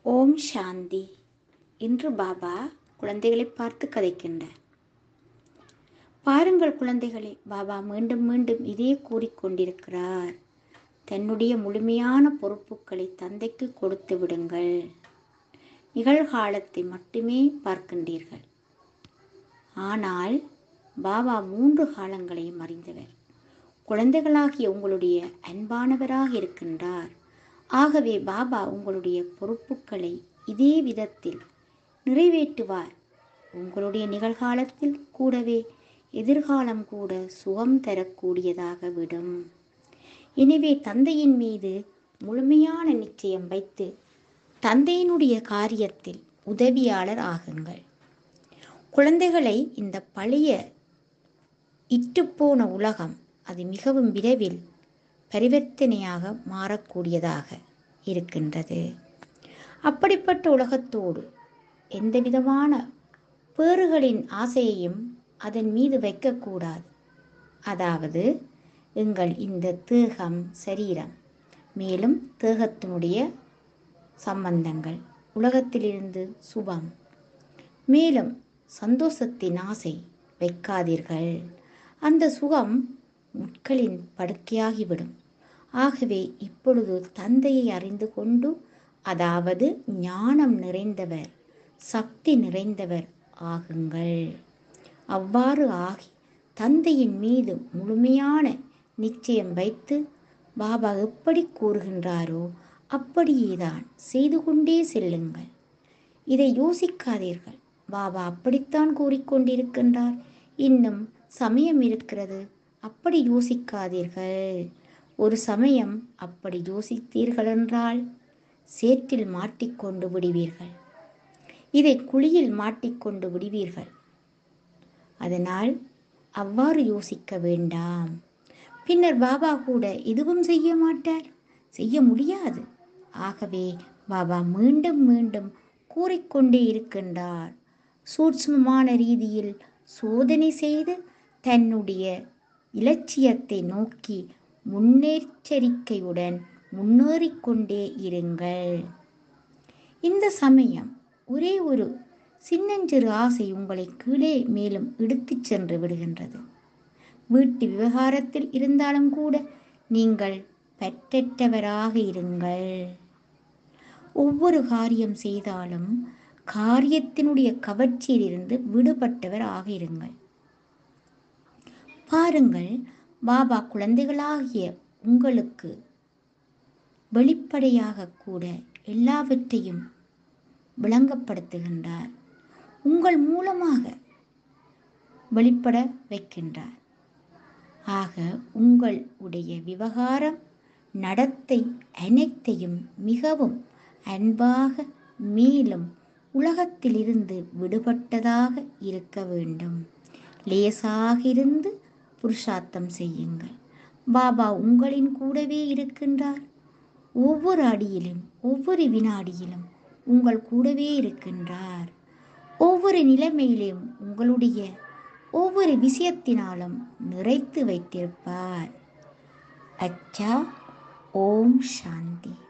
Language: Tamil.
ஓம் சாந்தி இன்று பாபா குழந்தைகளை பார்த்து கதைக்கின்றார் பாருங்கள் குழந்தைகளே பாபா மீண்டும் மீண்டும் இதே கூறிக்கொண்டிருக்கிறார் தன்னுடைய முழுமையான பொறுப்புகளை தந்தைக்கு கொடுத்து விடுங்கள் நிகழ்காலத்தை மட்டுமே பார்க்கின்றீர்கள் ஆனால் பாபா மூன்று காலங்களையும் அறிந்தவர் குழந்தைகளாகிய உங்களுடைய அன்பானவராக இருக்கின்றார் ஆகவே பாபா உங்களுடைய பொறுப்புகளை இதே விதத்தில் நிறைவேற்றுவார் உங்களுடைய நிகழ்காலத்தில் கூடவே எதிர்காலம் கூட சுகம் தரக்கூடியதாக விடும் எனவே தந்தையின் மீது முழுமையான நிச்சயம் வைத்து தந்தையினுடைய காரியத்தில் உதவியாளர் ஆகுங்கள் குழந்தைகளை இந்த பழைய இட்டுப்போன உலகம் அது மிகவும் விரைவில் பரிவர்த்தனையாக மாறக்கூடியதாக இருக்கின்றது அப்படிப்பட்ட உலகத்தோடு எந்தவிதமான பேறுகளின் ஆசையையும் அதன் மீது வைக்கக்கூடாது அதாவது எங்கள் இந்த தேகம் சரீரம் மேலும் தேகத்தினுடைய சம்பந்தங்கள் உலகத்திலிருந்து சுபம் மேலும் சந்தோஷத்தின் ஆசை வைக்காதீர்கள் அந்த சுகம் முட்களின் படுக்கையாகிவிடும் ஆகவே இப்பொழுது தந்தையை அறிந்து கொண்டு அதாவது ஞானம் நிறைந்தவர் சக்தி நிறைந்தவர் ஆகுங்கள் அவ்வாறு ஆகி தந்தையின் மீது முழுமையான நிச்சயம் வைத்து பாபா எப்படி கூறுகின்றாரோ அப்படியேதான் செய்து கொண்டே செல்லுங்கள் இதை யோசிக்காதீர்கள் பாபா அப்படித்தான் கூறிக்கொண்டிருக்கின்றார் இன்னும் சமயம் இருக்கிறது அப்படி யோசிக்காதீர்கள் ஒரு சமயம் அப்படி யோசித்தீர்கள் என்றால் சேற்றில் மாட்டிக்கொண்டு விடுவீர்கள் இதை குழியில் மாட்டிக்கொண்டு விடுவீர்கள் அதனால் அவ்வாறு யோசிக்க வேண்டாம் பின்னர் பாபா கூட எதுவும் செய்ய மாட்டார் செய்ய முடியாது ஆகவே பாபா மீண்டும் மீண்டும் கூறிக்கொண்டே இருக்கின்றார் சூட்சுமமான ரீதியில் சோதனை செய்து தன்னுடைய இலட்சியத்தை நோக்கி முன்னெச்சரிக்கையுடன் முன்னேறிக்கொண்டே இருங்கள் இந்த சமயம் ஒரே ஒரு சின்னஞ்சிறு ஆசை உங்களை கீழே மேலும் எடுத்துச் சென்று விடுகின்றது வீட்டு விவகாரத்தில் இருந்தாலும் கூட நீங்கள் பெற்றற்றவராக இருங்கள் ஒவ்வொரு காரியம் செய்தாலும் காரியத்தினுடைய கவர்ச்சியிலிருந்து விடுபட்டவர் ஆக இருங்கள் பாருங்கள் பாபா குழந்தைகளாகிய உங்களுக்கு வெளிப்படையாக கூட எல்லாவற்றையும் விளங்கப்படுத்துகின்றார் உங்கள் மூலமாக வெளிப்பட வைக்கின்றார் ஆக உங்கள் உடைய விவகாரம் நடத்தை அனைத்தையும் மிகவும் அன்பாக மேலும் உலகத்திலிருந்து விடுபட்டதாக இருக்க வேண்டும் லேசாக இருந்து புருஷார்த்தம் செய்யுங்கள் பாபா உங்களின் கூடவே இருக்கின்றார் ஒவ்வொரு அடியிலும் ஒவ்வொரு வினாடியிலும் உங்கள் கூடவே இருக்கின்றார் ஒவ்வொரு நிலைமையிலும் உங்களுடைய ஒவ்வொரு விஷயத்தினாலும் நிறைத்து வைத்திருப்பார் அச்சா ஓம் சாந்தி